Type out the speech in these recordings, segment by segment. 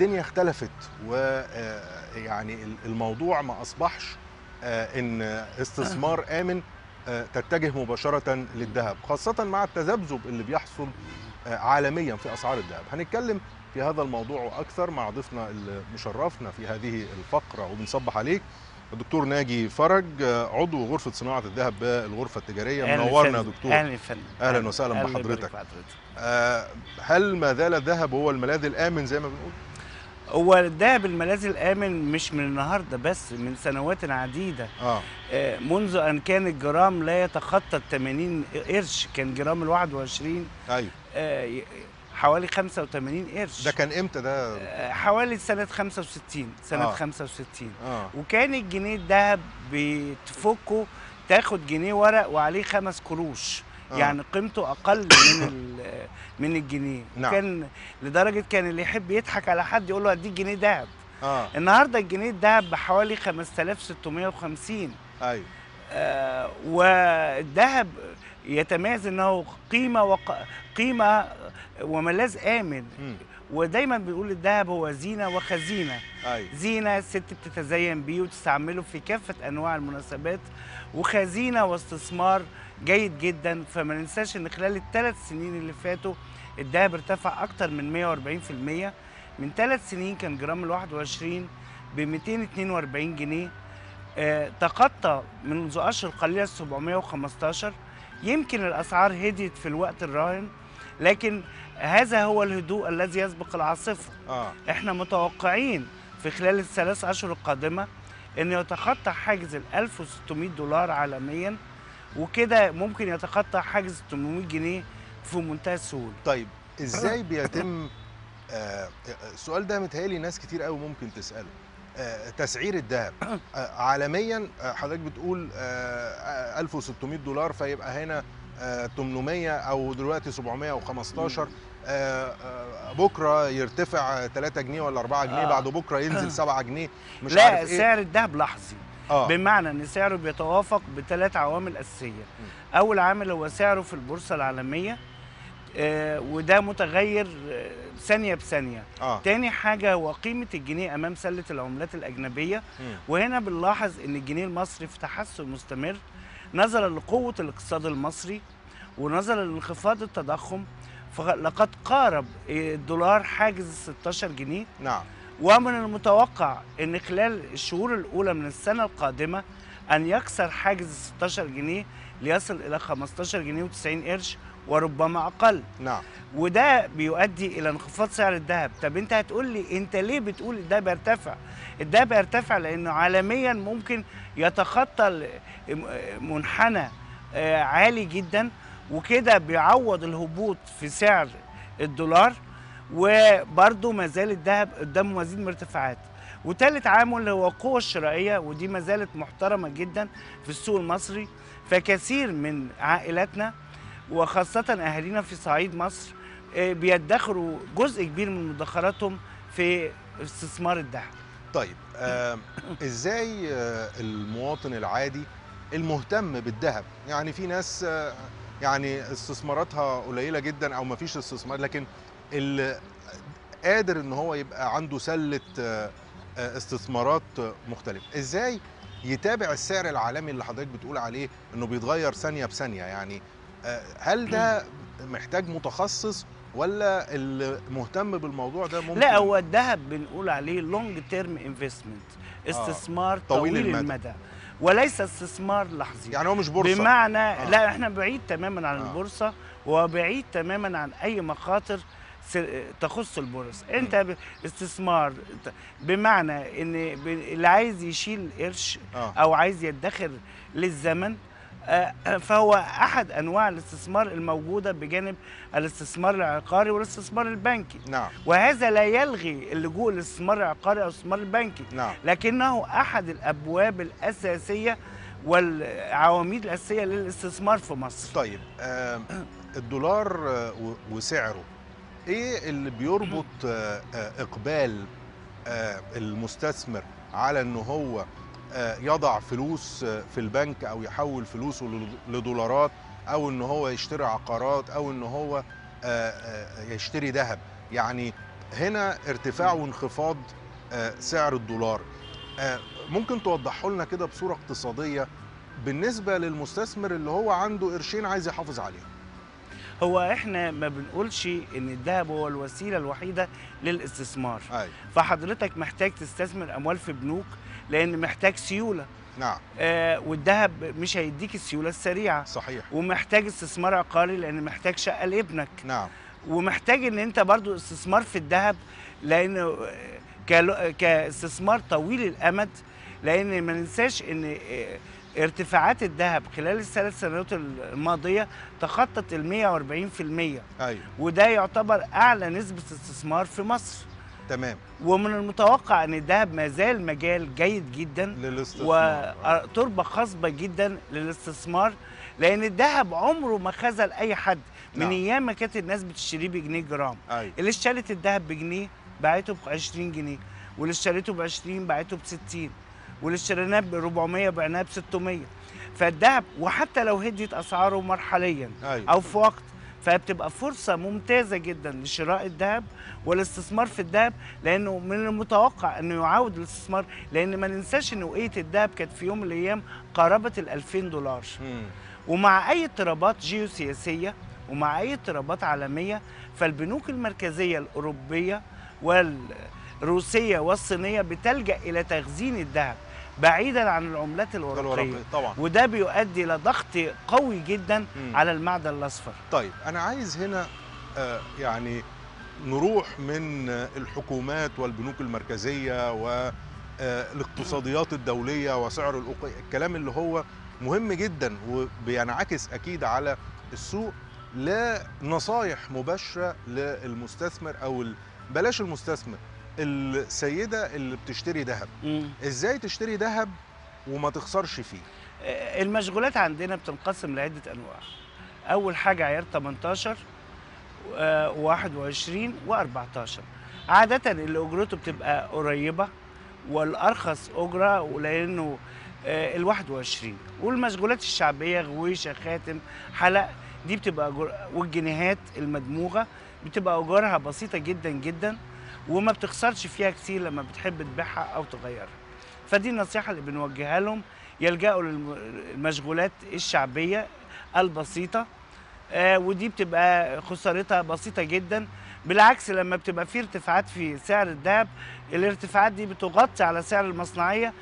الدنيا اختلفت ويعني الموضوع ما اصبحش آه، ان استثمار امن آه، تتجه مباشره للذهب خاصه مع التذبذب اللي بيحصل آه، عالميا في اسعار الذهب هنتكلم في هذا الموضوع واكثر مع ضيفنا اللي مشرفنا في هذه الفقره وبنصبح عليك الدكتور ناجي فرج آه، عضو غرفه صناعه الذهب بالغرفه التجاريه أهلاً منورنا يا فندم. دكتور اهلا يا فندم أهلاً وسهلاً أهلاً بحضرتك. يبارك في حضرتك. آه، هل ما زال الذهب هو الملاذ الامن زي ما بنقول هو الذهب الملاذ الامن مش من النهارده بس من سنوات عديده اه آه، منذ ان كان الجرام لا يتخطى ال 80 قرش كان جرام ال 21 ايوه آه، ي- حوالي 85 قرش ده كان امتى ده آه، حوالي سنه 65 سنه آه. 65 اه وكان الجنيه الذهب بتفكه تاخد جنيه ورق وعليه خمس قروش آه. يعني قيمته اقل من ال- من الجنيه نعم. كان لدرجه كان اللي يحب يضحك على حد يقول له هديك جنيه ذهب اه النهارده الجنيه الذهب بحوالي 5650 ايوه آه والذهب يتميز انه قيمه وق... قيمه وملاذ امن مم. ودايما بيقول الذهب هو زينه وخزينه ايوه زينه الست بتتزين بيه وتستعمله في كافه انواع المناسبات وخزينه واستثمار جيد جدا فما ننساش ان خلال الثلاث سنين اللي فاتوا الذهب ارتفع اكتر من 140% من ثلاث سنين كان جرام ال 21 ب 242 جنيه آه، تخطى منذ اشهر قليله 715 يمكن الاسعار هديت في الوقت الراهن لكن هذا هو الهدوء الذي يسبق العاصفه اه احنا متوقعين في خلال الثلاث اشهر القادمه انه يتخطى حاجز ال 1600 دولار عالميا وكده ممكن يتخطى حاجز 800 جنيه في منتهى السهوله طيب ازاي بيتم آه السؤال ده متهيألي ناس كتير قوي ممكن تسأله آه تسعير الذهب آه عالميا آه حضرتك بتقول آه 1600 دولار فيبقى هنا آه 800 او دلوقتي 715 آه آه بكره يرتفع 3 جنيه ولا 4 جنيه آه. بعد بكره ينزل 7 جنيه مش لا عارف ايه سعر الذهب لحظي اه بمعنى ان سعره بيتوافق بثلاث عوامل اساسيه اول عامل هو سعره في البورصه العالميه آه وده متغير آه، ثانيه بثانيه اه تاني حاجه هو قيمه الجنيه امام سله العملات الاجنبيه مم. وهنا بنلاحظ ان الجنيه المصري في تحسن مستمر نظرا لقوه الاقتصاد المصري ونظرا لانخفاض التضخم فلقد قارب الدولار حاجز ال 16 جنيه نعم ومن المتوقع ان خلال الشهور الاولى من السنه القادمه ان يكسر حاجز ال 16 جنيه ليصل الى 15 جنيه و90 قرش وربما اقل نعم وده بيؤدي الى انخفاض سعر الذهب طب انت هتقول لي انت ليه بتقول الذهب يرتفع الذهب يرتفع لانه عالميا ممكن يتخطى ال- منحنى آه، عالي جدا وكده بيعوض الهبوط في سعر الدولار وبرضه ما زال الذهب قدامه مزيد من الارتفاعات وثالث عامل هو القوة الشرائية ودي ما زالت محترمة جدا في السوق المصري فكثير من عائلاتنا وخاصة أهالينا في صعيد مصر آه، بيدخروا جزء كبير من مدخراتهم في استثمار الذهب طيب آه ازاي آه المواطن العادي المهتم بالذهب يعني في ناس آه يعني استثماراتها قليله جدا او ما فيش استثمار لكن اللي قادر ان هو يبقى عنده سله آه آه استثمارات آه، مختلفه ازاي يتابع السعر العالمي اللي حضرتك بتقول عليه انه بيتغير ثانيه بثانيه يعني آه هل ده محتاج متخصص ولا اللي مهتم بالموضوع ده ممكن لا هو الذهب بنقول عليه لونج تيرم انفستمنت استثمار طويل طويل, المدى. المدى. وليس استثمار لحظي يعني هو مش بورصه بمعنى آه. لا احنا بعيد تماما عن آه. البورصه وبعيد تماما عن اي مخاطر س- تخص البورصه انت ب- استثمار ت- بمعنى ان ب- اللي عايز يشيل قرش اه او عايز يدخر للزمن آه، فهو احد انواع الاستثمار الموجوده بجانب الاستثمار العقاري والاستثمار البنكي نعم وهذا لا يلغي اللجوء للاستثمار العقاري او الاستثمار البنكي نعم لكنه احد الابواب الاساسيه والعواميد الاساسيه للاستثمار في مصر طيب آه الدولار آه و- وسعره ايه اللي بيربط آه آه اقبال آه المستثمر على ان هو آه يضع فلوس آه في البنك او يحول فلوسه لل- لدولارات او ان هو يشتري عقارات او ان هو آه آه يشتري ذهب يعني هنا ارتفاع وانخفاض آه، سعر الدولار آه، ممكن توضحوا لنا كده بصوره اقتصاديه بالنسبه للمستثمر اللي هو عنده قرشين عايز يحافظ عليهم هو احنا ما بنقولش ان الذهب هو الوسيله الوحيده للاستثمار ايوه فحضرتك محتاج تستثمر اموال في بنوك لان محتاج سيوله نعم آه والذهب مش هيديك السيوله السريعه صحيح ومحتاج استثمار عقاري لان محتاج شقه لابنك نعم ومحتاج ان انت برضو استثمار في الذهب لانه كالو- كاستثمار طويل الامد لان ما ننساش ان ارتفاعات الذهب خلال الثلاث سنوات الماضيه تخطت ال 140% ايوه وده يعتبر اعلى نسبه استثمار في مصر تمام ومن المتوقع ان الذهب ما زال مجال جيد جدا للاستثمار وتربه خصبه جدا للاستثمار لان الذهب عمره ما خذل اي حد من نعم. ايام ما كانت الناس بتشتريه بجنيه جرام ايوه اللي اشترت الذهب بجنيه باعته ب 20 جنيه واللي اشتريته ب 20 باعته ب 60 واللي اشتريناه ب 400 بعناه ب 600 فالذهب وحتى لو هديت اسعاره مرحليا ايوه او في وقت فبتبقى فرصه ممتازه جدا لشراء الذهب والاستثمار في الذهب لانه من المتوقع انه يعاود الاستثمار لان ما ننساش ان وقيه الذهب كانت في يوم من الايام قاربت ال 2000 دولار مم. ومع اي اضطرابات جيوسياسيه ومع اي اضطرابات عالميه فالبنوك المركزيه الاوروبيه والروسيه والصينيه بتلجا الى تخزين الذهب بعيدا عن العملات الاوروبيه الورقي طبعا وده بيؤدي الى ضغط قوي جدا مم. على المعدن الاصفر طيب انا عايز هنا آه، يعني نروح من آه، الحكومات والبنوك المركزيه والاقتصاديات الدوليه وسعر الأوقية الكلام اللي هو مهم جدا وبينعكس اكيد على السوق لنصايح مباشره للمستثمر او ال- بلاش المستثمر السيده اللي بتشتري ذهب مم. ازاي تشتري ذهب وما تخسرش فيه آه، المشغولات عندنا بتنقسم لعده انواع اول حاجه عيار 18 و21 و14 عاده اللي اجرته بتبقى قريبه والارخص اجره لانه آه، ال 21 والمشغولات الشعبيه غويشه خاتم حلق دي بتبقى أجر... والجنيهات المدموغه بتبقى اجارها بسيطه جدا جدا وما بتخسرش فيها كتير لما بتحب تبيعها او تغيرها فدي النصيحه اللي بنوجهها لهم يلجأوا للمشغولات الشعبيه البسيطه آه ودي بتبقى خسارتها بسيطه جدا بالعكس لما بتبقى في ارتفاعات في سعر الذهب الارتفاعات دي بتغطي على سعر المصنعيه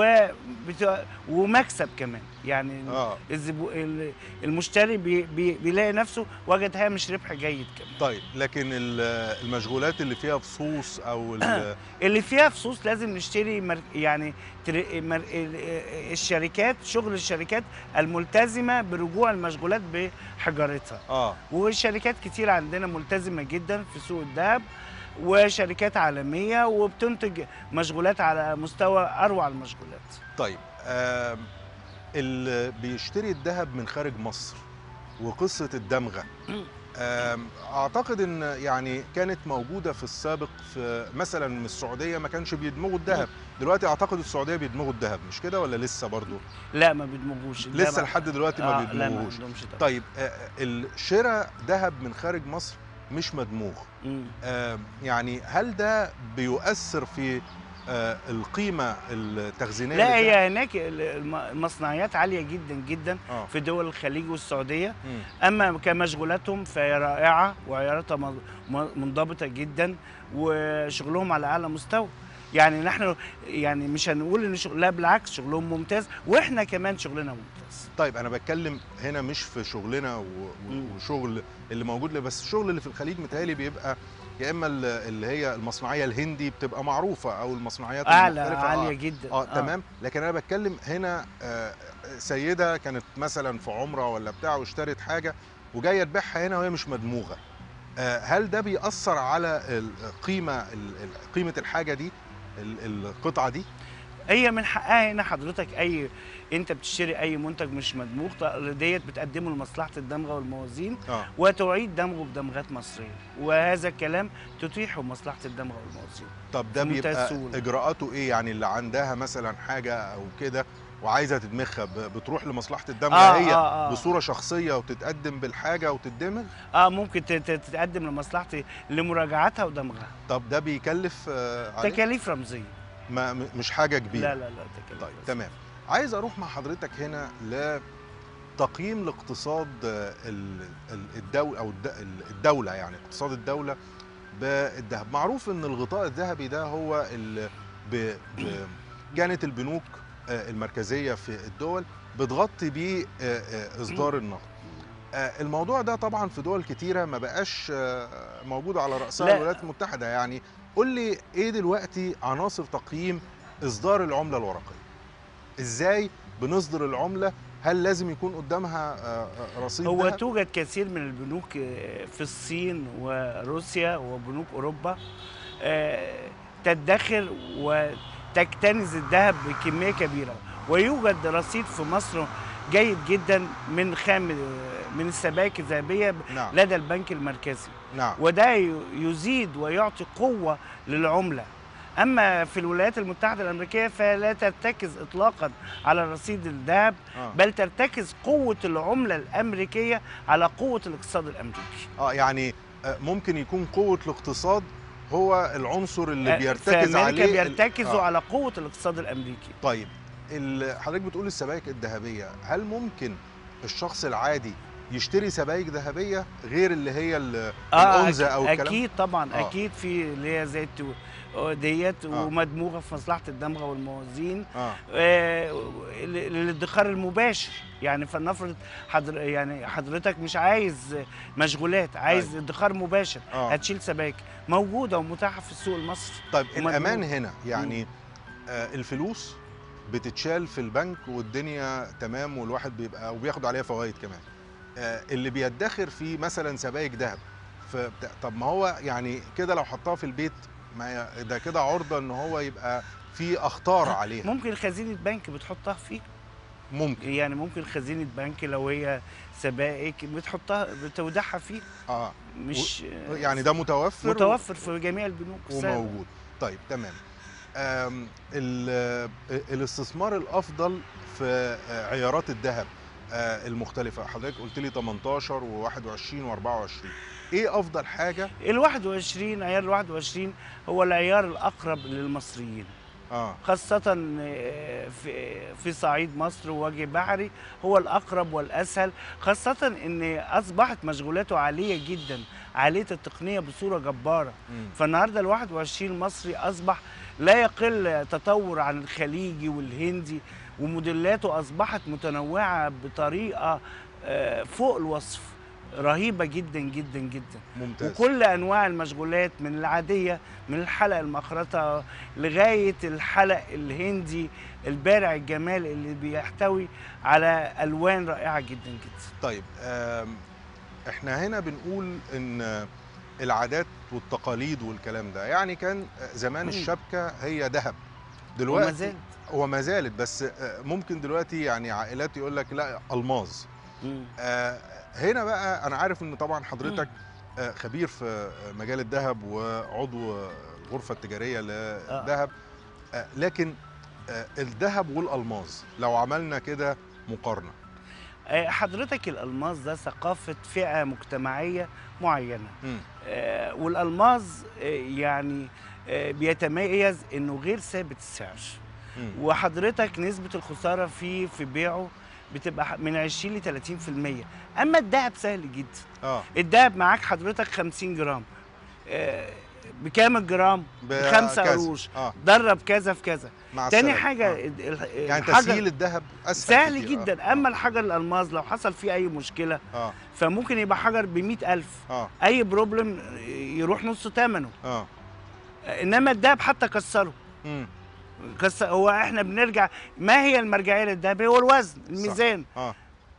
وبت... ومكسب كمان يعني اه الزبو... ال- المشتري بي... بي... بيلاقي نفسه وجد هامش ربح جيد كمان طيب لكن ال- المشغولات اللي فيها فصوص او ال- اللي فيها فصوص لازم نشتري مر... يعني تر... مر... ال- الشركات شغل الشركات الملتزمه برجوع المشغولات بحجارتها اه وشركات كتير عندنا ملتزمه جدا في سوق الذهب وشركات عالميه وبتنتج مشغولات على مستوى اروع المشغولات طيب آم، اللي بيشتري الذهب من خارج مصر وقصه الدمغه مم. آم، اعتقد ان يعني كانت موجوده في السابق في مثلا من السعوديه ما كانش بيدمغوا الذهب دلوقتي اعتقد السعوديه بيدمغوا الذهب مش كده ولا لسه برضو لا ما بيدمجوش ده لسه ما- لحد دلوقتي ما آه لا ما بيدمغوش عندهمش ده. طيب آه، الشراء ذهب من خارج مصر مش مدموغ مم. آم، يعني هل ده بيؤثر في آه، القيمه التخزينيه لا للذهب؟ هي هناك ال- الم- المصنعيات عاليه جدا جدا اه في دول الخليج والسعوديه مم. اما كمشغولاتهم فهي رائعه وعياراتها من- من- منضبطه جدا وشغلهم على اعلى مستوى يعني نحن يعني مش هنقول ان شغل لا بالعكس شغلهم ممتاز واحنا كمان شغلنا ممتاز طيب انا بتكلم هنا مش في شغلنا و- و- مم. وشغل اللي موجود بس الشغل اللي في الخليج متهيألي بيبقى يا اما ال- اللي هي المصنعيه الهندي بتبقى معروفه او المصنعيات اعلى المختلفة. عاليه آه. جدا اه تمام لكن انا بتكلم هنا آه، سيده كانت مثلا في عمره ولا بتاع واشترت حاجه وجايه تبيعها هنا وهي مش مدموغه آه، هل ده بيأثر على القيمه ال- ال- قيمه الحاجه دي ال- القطعه دي هي من حقها هنا حضرتك اي انت بتشتري اي منتج مش مدموغ ديت بتقدمه لمصلحه الدمغه والموازين اه وتعيد دمغه بدمغات مصريه وهذا الكلام تتيحه مصلحه الدمغه والموازين طب ده في منتهى بيبقى السهولة. اجراءاته ايه يعني اللي عندها مثلا حاجه او كده وعايزه تدمخها ب- بتروح لمصلحه الدمغه آه، هي آه، آه. بصوره شخصيه وتتقدم بالحاجه وتدمغ اه ممكن ت- ت- تتقدم لمصلحتي لمراجعتها ودمغها طب ده بيكلف آه، عليه تكاليف رمزيه ما م- مش حاجه كبيره لا لا لا تكاليف طيب رمزية. تمام عايز اروح مع حضرتك هنا لتقييم الاقتصاد آه، ال- ال- الدولة او الد- ال- الدولة يعني اقتصاد الدولة بالذهب معروف ان الغطاء الذهبي ده هو ال- ب- ب- كانت البنوك آه، المركزية في الدول بتغطي بيه آه، آه، اصدار النقد آه، الموضوع ده طبعا في دول كتيرة ما بقاش آه، موجود على رأسها لا. الولايات المتحدة يعني قول لي ايه دلوقتي عناصر تقييم اصدار العملة الورقية ازاي بنصدر العملة هل لازم يكون قدامها آه، آه، رصيد هو ذهب؟ توجد كثير من البنوك آه، في الصين وروسيا وبنوك اوروبا آه، تدخر وتكتنز الذهب بكميه كبيره ويوجد رصيد في مصر جيد جدا من خام من السبائك الذهبيه نعم لدى البنك المركزي نعم وده ي- يزيد ويعطي قوة للعملة أما في الولايات المتحدة الأمريكية فلا ترتكز إطلاقا على رصيد الذهب آه. بل ترتكز قوة العملة الأمريكية على قوة الاقتصاد الأمريكي اه يعني آه، ممكن يكون قوة الاقتصاد هو العنصر اللي آه، بيرتكز في عليه أمريكا ال- بيرتكزوا آه. على قوة الاقتصاد الأمريكي طيب ال- حضرتك بتقول السبائك الذهبية هل ممكن الشخص العادي يشتري سبائك ذهبية غير اللي هي ال- الأنثى أك- أو الكلام أكيد طبعا آه. أكيد في اللي هي زي التو- ديت آه. ومدموجة في مصلحة الدمغة والموازين اه آه، للادخار المباشر يعني فلنفرض حضر يعني حضرتك مش عايز مشغولات عايز أيوة. ادخار مباشر اه هتشيل سبائك موجوده ومتاحه في السوق المصري طيب ومدموج. الامان هنا يعني آه الفلوس بتتشال في البنك والدنيا تمام والواحد بيبقى وبياخد عليها فوائد كمان آه اللي بيدخر في مثلا سبائك ذهب فبت- طب ما هو يعني كده لو حطها في البيت ما ي- ده كده عرضه ان هو يبقى في اخطار عليها ممكن خزينه بنك بتحطها فيه ممكن يعني ممكن خزينه بنك لو هي سبائك بتحطها بتودعها فيه اه مش يعني ده متوفر و- متوفر في جميع البنوك السهلة. وموجود طيب تمام آم، ال- الاستثمار الافضل في آه، عيارات الذهب آه، المختلفه حضرتك قلت لي 18 و21 و24 ايه افضل حاجه ال 21 عيار ال 21 هو العيار الاقرب للمصريين اه خاصة آه، في في صعيد مصر ووجه بحري هو الأقرب والأسهل خاصة إن أصبحت مشغولاته عالية جدا عالية التقنية بصورة جبارة مم. فالنهاردة ال 21 مصري أصبح لا يقل تطور عن الخليجي والهندي وموديلاته أصبحت متنوعة بطريقة آه، فوق الوصف رهيبة جدا جدا جدا ممتاز وكل انواع المشغولات من العاديه من الحلق المخرطه لغايه الحلق الهندي البارع الجمال اللي بيحتوي على الوان رائعه جدا جدا طيب آم، احنا هنا بنقول ان العادات والتقاليد والكلام ده يعني كان زمان مم. الشبكه هي ذهب وما دلوقتي زال وما زالت بس آه، ممكن دلوقتي يعني عائلات يقول لك لا الماظ مم. آه، هنا بقى انا عارف ان طبعا حضرتك آه، خبير في مجال الذهب وعضو الغرفه التجاريه للذهب آه، لكن آه، الذهب والالماظ لو عملنا كده مقارنه آه، حضرتك الالماس ده ثقافه فئه مجتمعيه معينه مم. آه، والالماس آه، يعني آه، بيتميز انه غير ثابت السعر مم. وحضرتك نسبة الخسارة فيه في بيعه بتبقى ح- من 20 ل 30% أما الذهب سهل جدا اه الذهب معاك حضرتك 50 جرام آه، بكام الجرام؟ بخمسة بكذا. قروش اه درب كذا في كذا مع تاني السلامة. حاجة آه. ال- ال- يعني الحجر تسهيل الذهب اسهل سهل كتير. آه. جدا أما الحجر الألماس لو حصل فيه أي مشكلة اه فممكن يبقى حجر ب ألف اه أي بروبلم يروح نص ثمنه اه إنما الذهب حتى كسره مم. كسر هو احنا بنرجع ما هي المرجعيه للذهب هو الوزن الميزان اه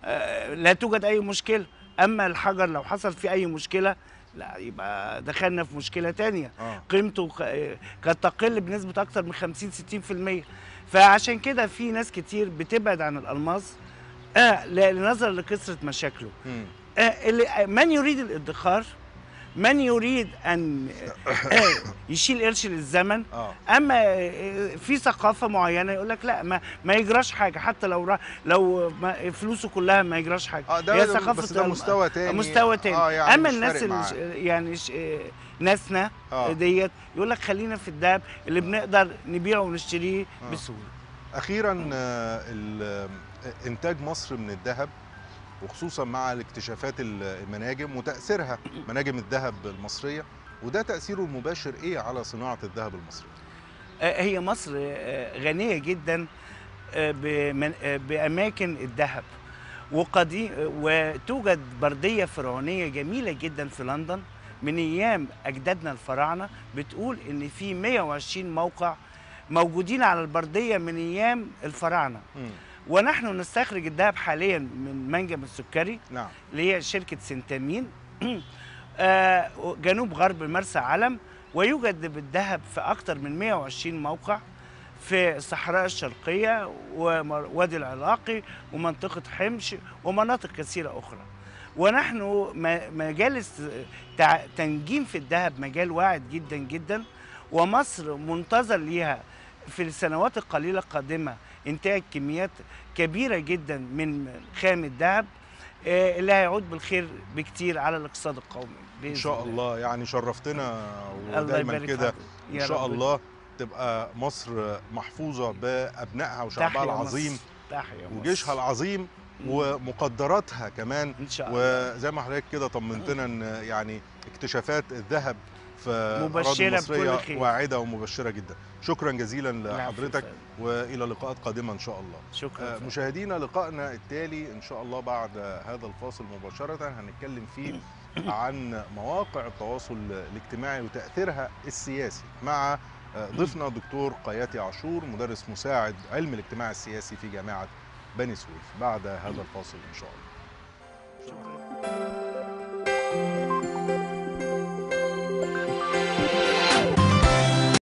آه لا توجد اي مشكله اما الحجر لو حصل فيه اي مشكله لا يبقى دخلنا في مشكله تانية اه قيمته ق- قد تقل بنسبه اكتر من 50 60% فعشان كده في ناس كتير بتبعد عن الالماس آه ل- لنظرا لكثره مشاكله مم. آه اللي من يريد الادخار من يريد ان يشيل قرش للزمن اه اما في ثقافه معينه يقول لك لا ما, ما يجراش حاجه حتى لو را لو ما فلوسه كلها ما يجراش حاجه اه ده هي ده- ثقافه بس ده الم- مستوى تاني مستوى تاني اه يعني اما مش الناس فارق اللي معاه. ش- يعني ش- ناسنا آه. ديت يقول لك خلينا في الذهب اللي بنقدر نبيعه ونشتريه آه. بسهوله اخيرا آه، ال- آه، انتاج مصر من الذهب وخصوصا مع الاكتشافات ال- المناجم وتاثيرها مناجم الذهب المصريه وده تاثيره المباشر ايه على صناعه الذهب المصري آه، هي مصر آه، غنيه جدا آه، بمن- آه، باماكن الذهب وقديم وتوجد برديه فرعونيه جميله جدا في لندن من ايام اجدادنا الفراعنه بتقول ان في 120 موقع موجودين على البرديه من ايام الفراعنه مم. ونحن نستخرج الذهب حاليا من منجم السكري نعم اللي هي شركة سنتامين آه، جنوب غرب مرسى علم ويوجد بالذهب في أكثر من 120 موقع في الصحراء الشرقية ووادي العلاقي ومنطقة حمش ومناطق كثيرة أخرى ونحن م- مجال است- تع- تنجيم في الذهب مجال واعد جدا جدا ومصر منتظر ليها في السنوات القليلة القادمة إنتاج كميات كبيرة جدا من خام الذهب آه، اللي هيعود بالخير بكتير على الاقتصاد القومي ان بإذن شاء الله يعني شرفتنا ودايما يبارك كده حضرتك. يا ان شاء رب. الله تبقى مصر محفوظه بابنائها وشعبها تحيا العظيم مصر. تحيا مصر. وجيشها العظيم مم. ومقدراتها كمان ان شاء الله وزي ما حضرتك كده طمنتنا ان يعني اكتشافات الذهب في الأراضي مبشرة المصرية بكل خير. واعدة ومبشرة جدا شكرا جزيلا العفو لحضرتك فندم. وإلى لقاءات قادمة إن شاء الله شكرا آه، فندم. مشاهدينا لقائنا التالي إن شاء الله بعد هذا الفاصل مباشرة هنتكلم فيه عن مواقع التواصل الاجتماعي وتأثيرها السياسي مع آه، ضيفنا دكتور قياتي عاشور مدرس مساعد علم الاجتماع السياسي في جامعة بني سويف بعد هذا الفاصل إن شاء الله شكرا